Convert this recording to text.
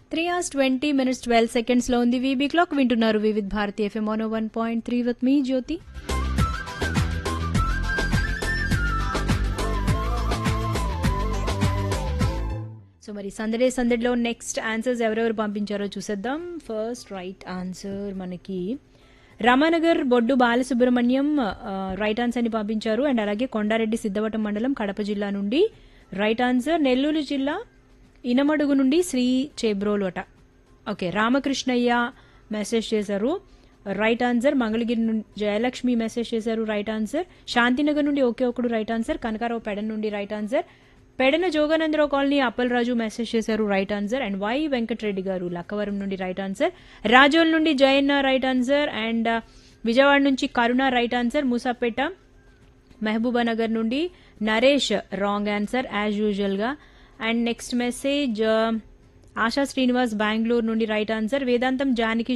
three hours twenty minutes twelve సెకండ్స్లో ఉంది VB clock వింటున్నారు Vividh Bharati FM mono one point three with me Jyothi so మరి సందడే సందడిలో నెక్స్ట్ ఆన్సర్స్ ఎవరెవరు పంపించారో చూసేద్దాం ఫస్ట్ రైట్ ఆన్సర్ మనకి రామానగర్ బొడ్డు బాలసుబ్రహ్మణ్యం ఆ, రైట్ ఆన్సర్ ని పంపించారు అండ్ అలాగే కొండారెడ్డి సిద్ధవటం మండలం కడప జిల్లా నుండి రైట్ ఆన్సర్ నెల్లూరు జిల్లా ఇనమడుగు నుండి శ్రీ చేబ్రోలోట ఓకే రామకృష్ణయ్య మెసేజ్ చేశారు రైట్ ఆన్సర్ మంగళగిరి నుండి జయలక్ష్మి మెసేజ్ చేశారు రైట్ ఆన్సర్ శాంతినగర్ నుండి ఒకే ఒకడు రైట్ ఆన్సర్ కనకారావు పెడన్ నుండి right answer Pedana Joganandarao colony Appalaraju message చేశారు right answer and Y Venkatareddy garu Lakkavaram నుండి రైట్ ఆన్సర్ రాజోల్ నుండి Jayanna right answer and Vijayawada నుంచి కరుణ రైట్ ఆన్సర్ మూసాపేట మహబూబానగర్ నుండి Naresh wrong answer as usual గా and next message ASHA Srinivas Bengaluru నుండి రైట్ ఆన్సర్ వేదాంతం జానకి